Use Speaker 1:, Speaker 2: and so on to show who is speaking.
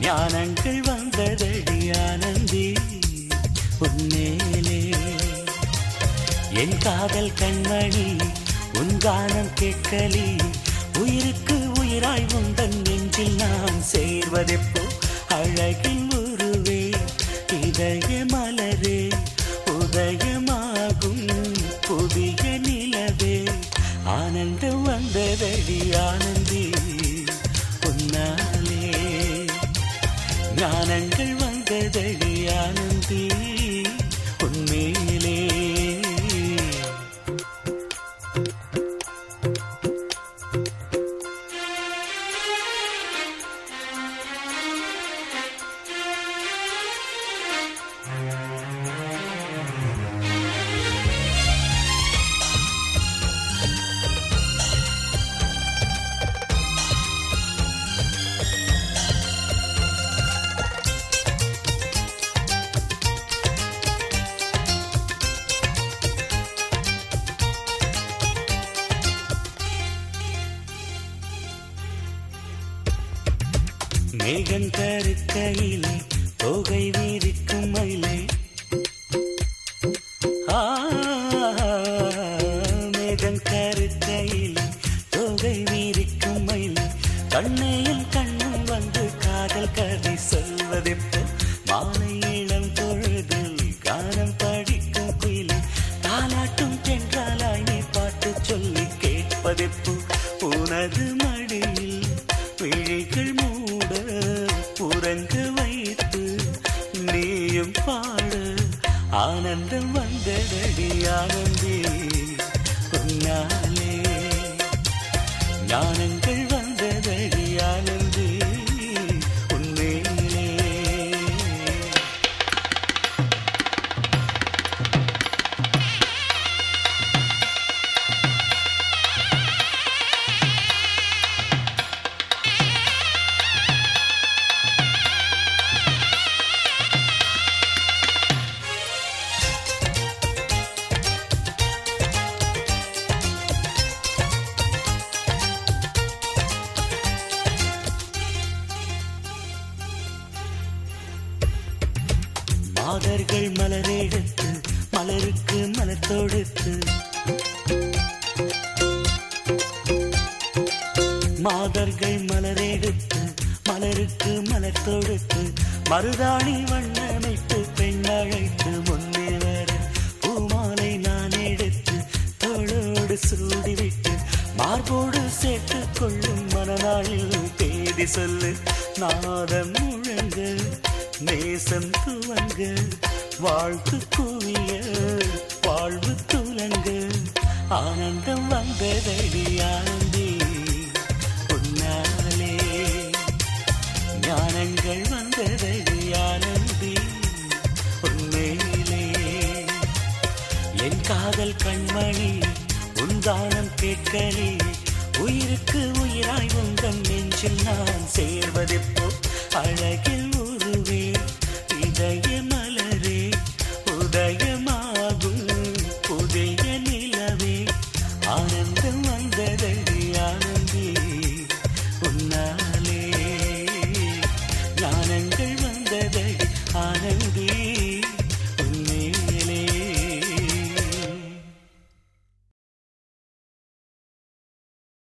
Speaker 1: ஞானங்கள் வந்ததடி ஆனந்தி உன்னேலே என் காதல் கண்மணி உன் கானம் கேட்கலி உயிருக்கு உயிராய் உந்தன் நெஞ்சில் நாம் சேர்வதெப்போ அழகின் உருவே இதய மலரே உதயமாகும் புதிய நிலவே ஆனந்தம் வந்ததடி ஆனந்தி உன்னாலே ஞானங்கள் வந்ததடி ஆனந்தி உன்மேலே மேகம் கருக்கையிலே தொகை வீரிக்கும் மயிலே ஆ, மேகம் கருக்கையிலே தொகை வீரிக்கும் மயிலே கண்ணையும் கண்ணும் வந்து காதல் கதை சொல்வதெப்போ மாலை இளம் பொழுதில் கானம் படிக்கும் குயிலே தாலாட்டும் தென்றாலாய் நீ பாட்டு சொல்லி கேட்பதெப்போ உனது மடியில் விழிகள் மூட உறங்க வைத்து நீயும் பாட ஆனந்தம் வந்ததடி ஆனந்தி உன்னாலே ஞானங்கள் வந்ததடி ஆனந்தி உன்மேலே மாதர்கள் மலரெடுத்து மலருக்கு மலர் தொடுத்து மாதர்கள் மலரெடுத்து மலருக்கு மலர் தொடுத்து மருதாணி வண்ணமைத்து பெண்ணழைத்து முன்னே வர பூமாலை நான் எடுத்து தோளோடு சூடிவிட்டு மார்போடு சேர்த்துக் கொள்ளும் மனநாளில் தேதி சொல்லு நாதம் முழங்க நேசம் துவங்க வாழ்த்து குவிய வாழ்வு துலங்க ஆனந்தம் வந்ததடி ஆனந்தி உன்னாலே ஞானங்கள் வந்ததடி ஆனந்தி உன்மேலே என் காதல் கண்மணி உந்தானம் கேட்கலே உயிருக்கு உயிராய் உந்தன் நெஞ்சில் நான் சேர்வதெப்போ அழகில் உருவே இதயமா